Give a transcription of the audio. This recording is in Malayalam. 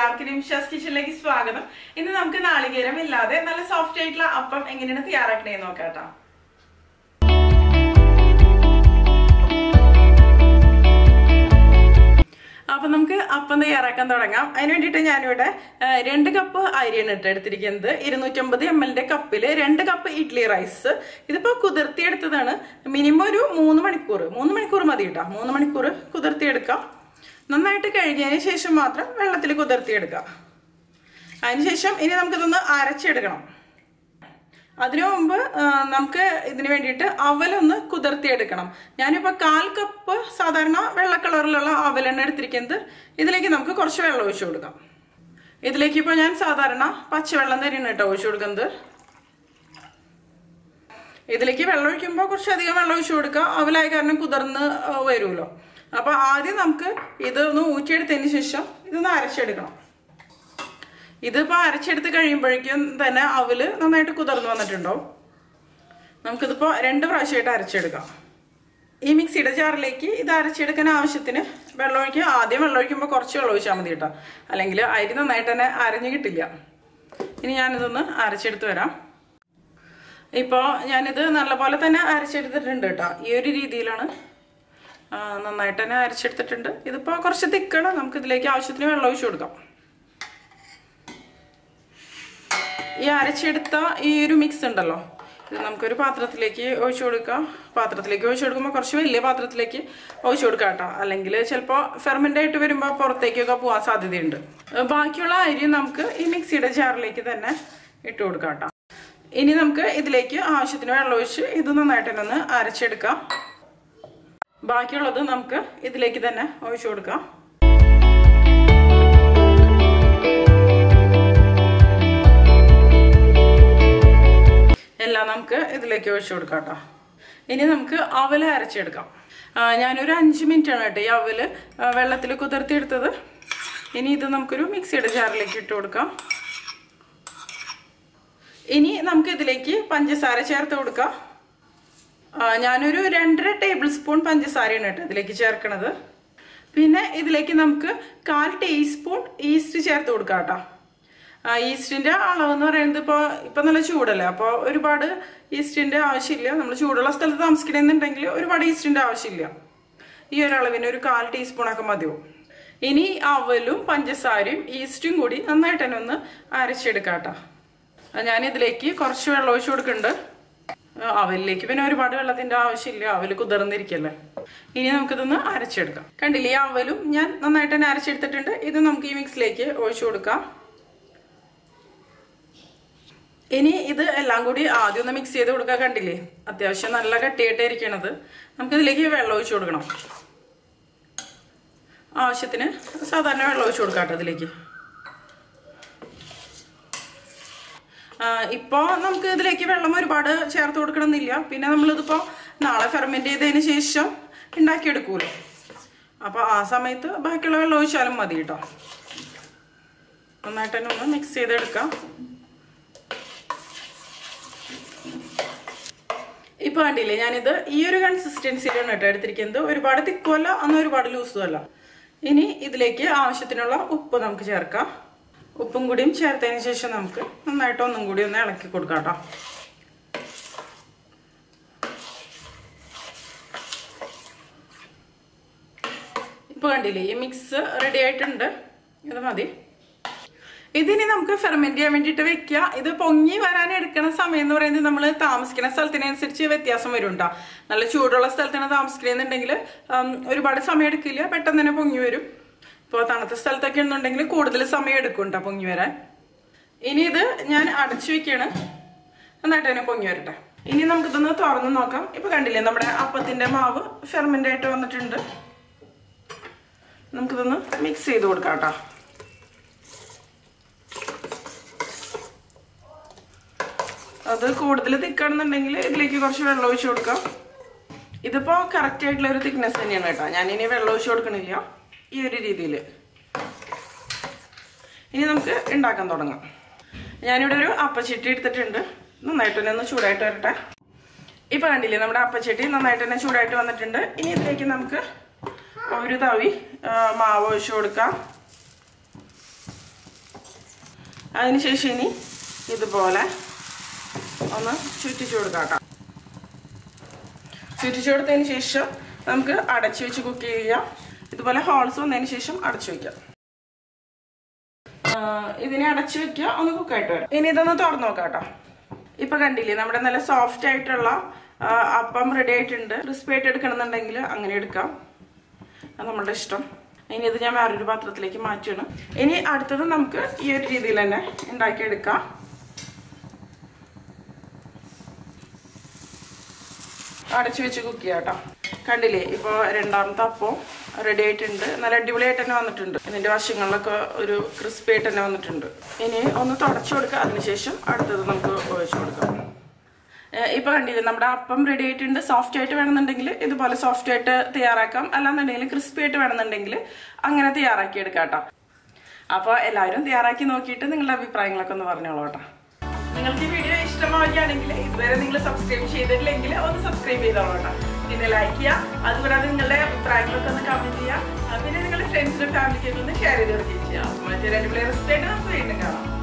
എല്ലാവർക്കും നിമിഷാസ് കിച്ചണിലേക്ക് സ്വാഗതം ഇന്ന് നമുക്ക് നാളികേരം ഇല്ലാതെ നല്ല സോഫ്റ്റ് ആയിട്ടുള്ള അപ്പം എങ്ങനെയാണ് തയ്യാറാക്കണേന്ന് നോക്കാം കേട്ടോ അപ്പൊ നമുക്ക് അപ്പം തയ്യാറാക്കാൻ തുടങ്ങാം അതിന് വേണ്ടിയിട്ട് ഞാനിവിടെ ആ, രണ്ട് കപ്പ് അരിയാണ് ഇട്ട് എടുത്തിരിക്കുന്നത് ഇരുന്നൂറ്റമ്പത് എം എല്ലിന്റെ കപ്പിൽ രണ്ട് കപ്പ് ഇഡ്ലി റൈസ് ഇതിപ്പോ കുതിർത്തിയെടുത്തതാണ് മിനിമം ഒരു മൂന്ന് മണിക്കൂർ മൂന്ന് മണിക്കൂർ മതി കേട്ടോ മൂന്ന് മണിക്കൂർ കുതിർത്തിയെടുക്കാം നന്നായിട്ട് കഴുകിയതിന് ശേഷം മാത്രം വെള്ളത്തിൽ കുതിർത്തിയെടുക്കാം അതിനുശേഷം ഇനി നമുക്കിതൊന്ന് അരച്ചെടുക്കണം അതിനു മുമ്പ് ആ, നമുക്ക് ഇതിന് വേണ്ടിയിട്ട് അവലൊന്ന് കുതിർത്തിയെടുക്കണം ഞാനിപ്പോൾ കാൽ കപ്പ് സാധാരണ വെള്ള കളറിലുള്ള അവലാണ് എടുത്തിരിക്കുന്നത് ഇതിലേക്ക് നമുക്ക് കുറച്ച് വെള്ളം ഒഴിച്ചു കൊടുക്കാം ഇതിലേക്ക് ഇപ്പോൾ ഞാൻ സാധാരണ പച്ചവെള്ളം തന്നെയാണ് കേട്ടോ ഒഴിച്ചു കൊടുക്കുന്നത് ഇതിലേക്ക് വെള്ളം ഒഴിക്കുമ്പോൾ കുറച്ചധികം വെള്ളം ഒഴിച്ചു കൊടുക്കുക അവലായ കാരണം കുതിർന്ന് ആ, വരുമല്ലോ അപ്പോൾ ആദ്യം നമുക്ക് ഇതൊന്ന് ഊറ്റിയെടുത്തതിന് ശേഷം ഇതൊന്ന് അരച്ചെടുക്കണം ഇതിപ്പോൾ അരച്ചെടുത്ത് കഴിയുമ്പോഴേക്കും തന്നെ അവല് നന്നായിട്ട് കുതിർന്ന് വന്നിട്ടുണ്ടാവും നമുക്കിതിപ്പോൾ രണ്ട് പ്രാവശ്യമായിട്ട് അരച്ചെടുക്കാം ഈ മിക്സിയുടെ ജാറിലേക്ക് ഇത് അരച്ചെടുക്കാൻ ആവശ്യത്തിന് വെള്ളം ഒഴിക്കുക ആദ്യം വെള്ളം ഒഴിക്കുമ്പോൾ കുറച്ച് വെള്ളം ഒഴിച്ചാൽ മതി കേട്ടോ അല്ലെങ്കിൽ അരി നന്നായിട്ട് തന്നെ അരഞ്ഞു കിട്ടില്ല ഇനി ഞാനിതൊന്ന് അരച്ചെടുത്ത് വരാം ഇപ്പോൾ ഞാനിത് നല്ലപോലെ തന്നെ അരച്ചെടുത്തിട്ടുണ്ട് കേട്ടോ ഈ ഒരു രീതിയിലാണ് ആ, നന്നായിട്ട് തന്നെ അരച്ചെടുത്തിട്ടുണ്ട് ഇതിപ്പോൾ കുറച്ച് തിക്കാണ് നമുക്കിതിലേക്ക് ആവശ്യത്തിന് വെള്ളം ഒഴിച്ചു കൊടുക്കാം ഈ അരച്ചെടുത്ത ഈ ഒരു മിക്സ് ഉണ്ടല്ലോ ഇത് നമുക്കൊരു പാത്രത്തിലേക്ക് ഒഴിച്ചു കൊടുക്കാം പാത്രത്തിലേക്ക് ഒഴിച്ചു കൊടുക്കുമ്പോൾ കുറച്ച് വലിയ പാത്രത്തിലേക്ക് ഒഴിച്ചു കൊടുക്കാം കേട്ടോ അല്ലെങ്കിൽ ചിലപ്പോൾ ഫെർമെൻ്റ് ആയിട്ട് വരുമ്പോൾ പുറത്തേക്കൊക്കെ പോകാൻ സാധ്യതയുണ്ട് ഏഹ് ബാക്കിയുള്ള അരി നമുക്ക് ഈ മിക്സിയുടെ ജാറിലേക്ക് തന്നെ ഇട്ട് കൊടുക്കാം കേട്ടോ ഇനി നമുക്ക് ഇതിലേക്ക് ആവശ്യത്തിന് വെള്ളം ഒഴിച്ച് ഇത് നന്നായിട്ട് തന്നെ ഒന്ന് അരച്ചെടുക്കാം ബാക്കിയുള്ളത് നമുക്ക് ഇതിലേക്ക് തന്നെ ഒഴിച്ചു കൊടുക്കാം എല്ലാം നമുക്ക് ഇതിലേക്ക് ഒഴിച്ചു കൊടുക്കാം കേട്ടോ ഇനി നമുക്ക് അവല് അരച്ചെടുക്കാം ആ, ഞാനൊരു അഞ്ച് മിനിറ്റ് ആണ് കേട്ടോ ഈ അവല് വെള്ളത്തിൽ കുതിർത്തിയെടുത്തത് ഇനി ഇത് നമുക്കൊരു മിക്സിയുടെ ജാറിലേക്ക് ഇട്ട് കൊടുക്കാം ഇനി നമുക്ക് ഇതിലേക്ക് പഞ്ചസാര ചേർത്ത് കൊടുക്കാം ആ, ഞാനൊരു രണ്ടര ടേബിൾ സ്പൂൺ പഞ്ചസാരയാണ് കേട്ടോ ഇതിലേക്ക് ചേർക്കണത് പിന്നെ ഇതിലേക്ക് നമുക്ക് കാൽ ടീസ്പൂൺ ഈസ്റ്റ് ചേർത്ത് കൊടുക്കാം കേട്ടോ ആ, ഈസ്റ്റിന്റെ അളവ് എന്ന് പറയുന്നത് ഇപ്പോൾ ഇപ്പം നല്ല ചൂടല്ലേ അപ്പോൾ ഒരുപാട് ഈസ്റ്റിന്റെ ആവശ്യമില്ല നമ്മൾ ചൂടുള്ള സ്ഥലത്ത് താമസിക്കണമെന്നുണ്ടെങ്കിൽ ഒരുപാട് ഈസ്റ്റിന്റെ ആവശ്യമില്ല ഈ ഒരു അളവിന് ഒരു കാൽ ടീസ്പൂണൊക്കെ മതിയാവും ഇനി അവലും പഞ്ചസാരയും ഈസ്റ്റും കൂടി നന്നായിട്ട് തന്നെ ഒന്ന് അരച്ചെടുക്കാം കേട്ടോ ഞാൻ ഇതിലേക്ക് കുറച്ച് വെള്ളം ഒഴിച്ച് കൊടുക്കുന്നുണ്ട് ആ, അവലിലേക്ക് പിന്നെ ഒരുപാട് വെള്ളത്തിന്റെ ആവശ്യമില്ല അവല് കുതിർന്നിരിക്കല്ലേ ഇനി നമുക്കിതൊന്ന് അരച്ചെടുക്കാം കണ്ടില്ലേ ഈ അവലും ഞാൻ നന്നായിട്ട് തന്നെ അരച്ചെടുത്തിട്ടുണ്ട് ഇത് നമുക്ക് ഈ മിക്സിലേക്ക് ഒഴിച്ചു കൊടുക്കാം ഇനി ഇത് എല്ലാം കൂടി ആദ്യം ഒന്ന് മിക്സ് ചെയ്ത് കൊടുക്കാൻ കണ്ടില്ലേ അത്യാവശ്യം നല്ല കട്ടിയായിട്ട് ഇരിക്കണത് നമുക്കിതിലേക്ക് വെള്ളം ഒഴിച്ചു കൊടുക്കണം ആവശ്യത്തിന് സാധാരണ വെള്ളം ഒഴിച്ചു കൊടുക്കാം കേട്ടോ ഇതിലേക്ക് ഇപ്പോൾ നമുക്ക് ഇതിലേക്ക് വെള്ളം ഒരുപാട് ചേർത്ത് കൊടുക്കണമെന്നില്ല പിന്നെ നമ്മളിതിപ്പോൾ നാളെ ഫെർമെൻറ്റ് ചെയ്തതിന് ശേഷം ഉണ്ടാക്കിയെടുക്കൂലോ അപ്പോൾ ആ സമയത്ത് ബാക്കിയുള്ള വെള്ളം ഒഴിച്ചാലും മതി കേട്ടോ നന്നായിട്ട് തന്നെ ഒന്ന് മിക്സ് ചെയ്തെടുക്കാം ഇപ്പൊ കണ്ടില്ലേ ഞാനിത് ഈ ഒരു കൺസിസ്റ്റൻസിയിലാണ് കേട്ടോ എടുത്തിരിക്കുന്നത് ഒരുപാട് തിക്കുമല്ല അന്ന് ഒരുപാട് ലൂസും അല്ല ഇനി ഇതിലേക്ക് ആവശ്യത്തിനുള്ള ഉപ്പ് നമുക്ക് ചേർക്കാം ഉപ്പും കൂടിയും ചേർത്തതിന് ശേഷം നമുക്ക് നന്നായിട്ട് ഒന്നും കൂടി ഒന്ന് ഇളക്കി കൊടുക്കാം കേട്ടോ ഇപ്പൊ കണ്ടില്ലേ ഈ മിക്സ് റെഡി ആയിട്ടുണ്ട് ഇത് മതി ഇതിനി നമുക്ക് ഫെർമെന്റ് ചെയ്യാൻ വേണ്ടിയിട്ട് വെക്കുക ഇത് പൊങ്ങി വരാൻ എടുക്കുന്ന സമയം എന്ന് പറയുന്നത് നമ്മൾ താമസിക്കുന്ന സ്ഥലത്തിനനുസരിച്ച് വ്യത്യാസം വരും കേട്ടോ നല്ല ചൂടുള്ള സ്ഥലത്താണ് താമസിക്കുന്നുണ്ടെങ്കിൽ ഒരുപാട് സമയം എടുക്കില്ല പെട്ടെന്ന് തന്നെ പൊങ്ങി വരും ഇപ്പോൾ തണുത്ത സ്ഥലത്തൊക്കെ ഉണ്ടെങ്കിൽ കൂടുതൽ സമയം എടുക്കും കേട്ടോ പൊങ്ങി വരാൻ ഇനി ഇത് ഞാൻ അടച്ചു വെക്കുകയാണ് നന്നായിട്ട് തന്നെ പൊങ്ങി വരട്ടെ ഇനി നമുക്കിതൊന്ന് തുറന്ന് നോക്കാം ഇപ്പൊ കണ്ടില്ലേ നമ്മുടെ അപ്പത്തിന്റെ മാവ് ഫെർമെന്റ് ആയിട്ട് വന്നിട്ടുണ്ട് നമുക്കിതൊന്ന് മിക്സ് ചെയ്ത് കൊടുക്കാം കേട്ടോ അത് കൂടുതൽ തിക്കാണെന്നുണ്ടെങ്കിൽ ഇതിലേക്ക് കുറച്ച് വെള്ളം ഒഴിച്ച് കൊടുക്കാം ഇതിപ്പോൾ കറക്റ്റ് ആയിട്ടുള്ള ഒരു തിക്നെസ് തന്നെയാണ് കേട്ടോ ഞാനിനി വെള്ളം ഒഴിച്ച് കൊടുക്കണില്ല ഈ ഒരു രീതിയിൽ ഇനി നമുക്ക് ഉണ്ടാക്കാൻ തുടങ്ങാം ഞാനിവിടെ ഒരു അപ്പച്ചട്ടി എടുത്തിട്ടുണ്ട് നന്നായിട്ട് തന്നെ ഒന്ന് ചൂടായിട്ട് വരട്ടെ ഇപ്പൊ കണ്ടില്ലേ നമ്മുടെ അപ്പച്ചട്ടി നന്നായിട്ട് തന്നെ ചൂടായിട്ട് വന്നിട്ടുണ്ട് ഇനി ഇതിലേക്ക് നമുക്ക് ഒരു തവി ആ, മാവ് ഒഴിച്ചു കൊടുക്കാം അതിനുശേഷം ഇനി ഇതുപോലെ ഒന്ന് ചുറ്റിച്ചു കൊടുക്കാം കേട്ടോ ചുറ്റിച്ചു കൊടുത്തതിന് ശേഷം നമുക്ക് അടച്ചു വെച്ച് കുക്ക് ചെയ്യാം ഇതുപോലെ ഹോൾസ് വന്നതിന് ശേഷം അടച്ചു വെക്കാം ആ, ഇതിനെ അടച്ചു വെക്കുക ഒന്ന് കുക്കായിട്ട് വരാം ഇനി ഇതൊന്ന് തുറന്നു നോക്കാം കേട്ടോ ഇപ്പൊ കണ്ടില്ലേ നമ്മുടെ നല്ല സോഫ്റ്റ് ആയിട്ടുള്ള ആ, അപ്പം റെഡി ആയിട്ടുണ്ട് ക്രിസ്പി ആയിട്ട് എടുക്കണമെന്നുണ്ടെങ്കിൽ അങ്ങനെ എടുക്കാം അത് നമ്മളുടെ ഇഷ്ടം ഇനി ഇത് ഞാൻ വേറൊരു പാത്രത്തിലേക്ക് മാറ്റുകയാണ് ഇനി അടുത്തത് നമുക്ക് ഈ ഒരു രീതിയിൽ തന്നെ ഉണ്ടാക്കിയെടുക്കാം അടച്ചു വെച്ച് കുക്ക് ചെയ്യാം കേട്ടോ കണ്ടില്ലേ ഇപ്പോൾ രണ്ടാമത്തെ അപ്പം റെഡി ആയിട്ടുണ്ട് നല്ല അടിപൊളിയായിട്ട് തന്നെ വന്നിട്ടുണ്ട് ഇതിന്റെ വശങ്ങളിലൊക്കെ ഒരു ക്രിസ്പി ആയിട്ട് തന്നെ വന്നിട്ടുണ്ട് ഇനി ഒന്ന് തുടച്ചു കൊടുക്കുക അതിനുശേഷം അടുത്തത് നമുക്ക് ഒഴിച്ചു കൊടുക്കാം ഏഹ് ഇപ്പൊ കണ്ടില്ലേ നമ്മുടെ അപ്പം റെഡി ആയിട്ടുണ്ട് സോഫ്റ്റ് ആയിട്ട് വേണമെന്നുണ്ടെങ്കിൽ ഇതുപോലെ സോഫ്റ്റ് ആയിട്ട് തയ്യാറാക്കാം അല്ലാന്നുണ്ടെങ്കിൽ ക്രിസ്പി ആയിട്ട് വേണമെന്നുണ്ടെങ്കിൽ അങ്ങനെ തയ്യാറാക്കി എടുക്കാം കേട്ടോ അപ്പോൾ എല്ലാവരും തയ്യാറാക്കി നോക്കിയിട്ട് നിങ്ങളുടെ അഭിപ്രായങ്ങളൊക്കെ ഒന്ന് പറഞ്ഞോളൂ കേട്ടോ നിങ്ങൾക്ക് ഈ വീഡിയോ ഇഷ്ടമാവുകയാണെങ്കിൽ ഇതുവരെ നിങ്ങൾ സബ്സ്ക്രൈബ് ചെയ്തിട്ടില്ലെങ്കിൽ ഒന്ന് സബ്സ്ക്രൈബ് ചെയ്തോളൂ കേട്ടോ പിന്നെ ലൈക്ക് ചെയ്യുക അതുകൂടാതെ നിങ്ങളുടെ അഭിപ്രായങ്ങളൊക്കെ ഒന്ന് കമന്റ് ചെയ്യുക ആ, പിന്നെ നിങ്ങളുടെ ഫ്രണ്ട്സിനും ഫാമിലിക്കൊക്കെ ഒന്ന് ഷെയർ ചെയ്ത് കൊടുക്കുകയും ചെയ്യാം മറ്റൊരു അടിപൊളി റെസിപ്പി ആയിട്ട് നമുക്ക് വീണ്ടും കാണാം